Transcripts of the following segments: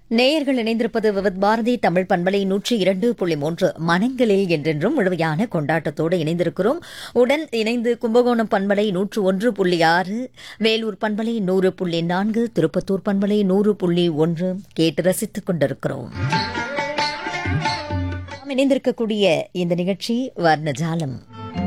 நேயர்கள் இணைந்திருப்பது விவத் பாரதி தமிழ் பண்பலை நூற்றி இரண்டு புள்ளி மூன்று மனங்களில் என்றென்றும் முழுமையான கொண்டாட்டத்தோடு இணைந்திருக்கிறோம் உடன் இணைந்து கும்பகோணம் பண்பலை நூற்று ஒன்று புள்ளி ஆறு வேலூர் பண்பலை நூறு புள்ளி நான்கு திருப்பத்தூர் பண்பலை நூறு புள்ளி ஒன்று கேட்டு ரசித்துக் கொண்டிருக்கிறோம் நாம் இணைந்திருக்கக்கூடிய இந்த நிகழ்ச்சி வர்ணஜாலம்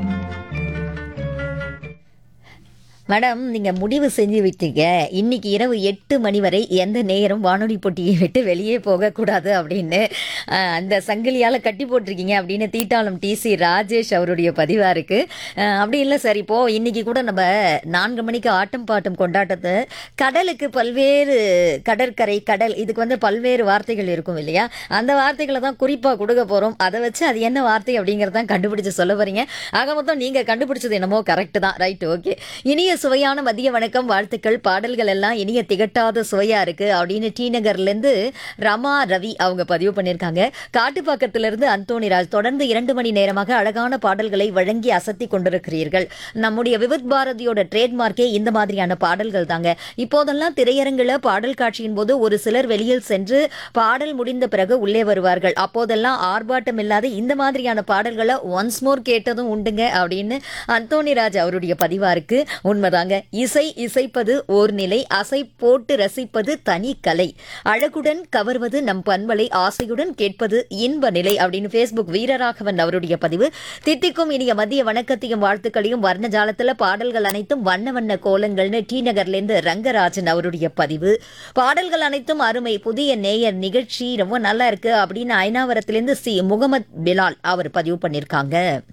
மேடம் நீங்க முடிவு செஞ்சு விட்டீங்க இன்னைக்கு இரவு எட்டு மணி வரை எந்த நேரம் வானொலி போட்டியை விட்டு வெளியே போகக்கூடாது அப்படின்னு அஹ், அந்த சங்கிலியால் கட்டி போட்டிருக்கீங்க அப்படின்னு தீட்டாளம் டிசி ராஜேஷ் அவருடைய பதிவாக இருக்கு அஹ், அப்படி இல்லை சார் இப்போ இன்னைக்கு கூட நம்ம நான்கு மணிக்கு ஆட்டம் பாட்டம் கொண்டாட்டத்தை கடலுக்கு பல்வேறு கடற்கரை கடல் இதுக்கு வந்து பல்வேறு வார்த்தைகள் இருக்கும் இல்லையா அந்த வார்த்தைகளை தான் குறிப்பாக கொடுக்க போகிறோம் அதை வச்சு அது என்ன வார்த்தை அப்படிங்கிறதான் கண்டுபிடிச்சு சொல்ல போறீங்க ஆக மொத்தம் நீங்கள் கண்டுபிடிச்சது என்னமோ கரெக்ட் தான் ரைட் ஓகே இனிய சுவையான மதிய வணக்கம் வாழ்த்துக்கள் பாடல்கள் எல்லாம் இனிய திகட்டாத சுவையா இருக்கு அப்படின்னு டி நகர்லேருந்து ரமா ரவி அவங்க பதிவு பண்ணியிருக்காங்க காட்டுப்பாக்கத்திலிருந்து அந்தோணிராஜ் தொடர்ந்து இரண்டு மணி நேரமாக அழகான பாடல்களை வழங்கி அசத்தி கொண்டிருக்கிறீர்கள் நம்முடைய விவித் பாரதியோட ட்ரேட்மார்க்கே இந்த மாதிரியான பாடல்கள் தாங்க இப்போதெல்லாம் திரையரங்குல பாடல் காட்சியின் போது ஒரு சிலர் வெளியில் சென்று பாடல் முடிந்த பிறகு உள்ளே வருவார்கள் அப்போதெல்லாம் ஆர்ப்பாட்டம் இல்லாத இந்த மாதிரியான பாடல்களை ஒன்ஸ் மோர் கேட்டதும் உண்டுங்க அப்படின்னு அந்தோணிராஜ் அவருடைய பதிவா இருக்கு உண்மைதாங்க இசை இசைப்பது ஓர் நிலை அசை போட்டு ரசிப்பது தனி கலை அழகுடன் கவர்வது நம் பண்பலை ஆசையுடன் கேட்பது இன்ப நிலை அப்படின்னு ஃபேஸ்புக் வீரராகவன் அவருடைய பதிவு தித்திக்கும் இனிய மதிய வணக்கத்தையும் வாழ்த்துக்களையும் வர்ணஜாலத்துல பாடல்கள் அனைத்தும் வண்ண வண்ண கோலங்கள்னு டி நகர்லேருந்து ரங்கராஜன் அவருடைய பதிவு பாடல்கள் அனைத்தும் அருமை புதிய நேயர் நிகழ்ச்சி ரொம்ப நல்லா இருக்கு அப்படின்னு ஐநாவரத்திலிருந்து சி முகமது பிலால் அவர் பதிவு பண்ணியிருக்காங்க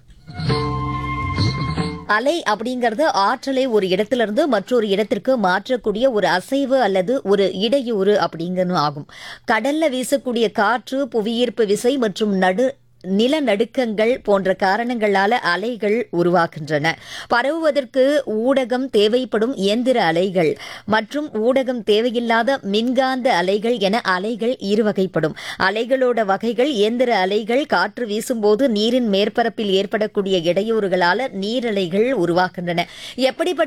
அலை அப்படிங்கிறது ஆற்றலை ஒரு இடத்திலிருந்து மற்றொரு இடத்திற்கு மாற்றக்கூடிய ஒரு அசைவு அல்லது ஒரு இடையூறு அப்படிங்கன்னு ஆகும் கடல்ல வீசக்கூடிய காற்று புவியீர்ப்பு விசை மற்றும் நடு நிலநடுக்கங்கள் போன்ற காரணங்களால அலைகள் உருவாகின்றன பரவுவதற்கு ஊடகம் தேவைப்படும் இயந்திர அலைகள் மற்றும் ஊடகம் தேவையில்லாத மின்காந்த அலைகள் என அலைகள் இருவகைப்படும் அலைகளோட வகைகள் இயந்திர அலைகள் காற்று வீசும்போது நீரின் மேற்பரப்பில் ஏற்படக்கூடிய இடையூறுகளால நீரலைகள் உருவாகின்றன எப்படிப்பட்ட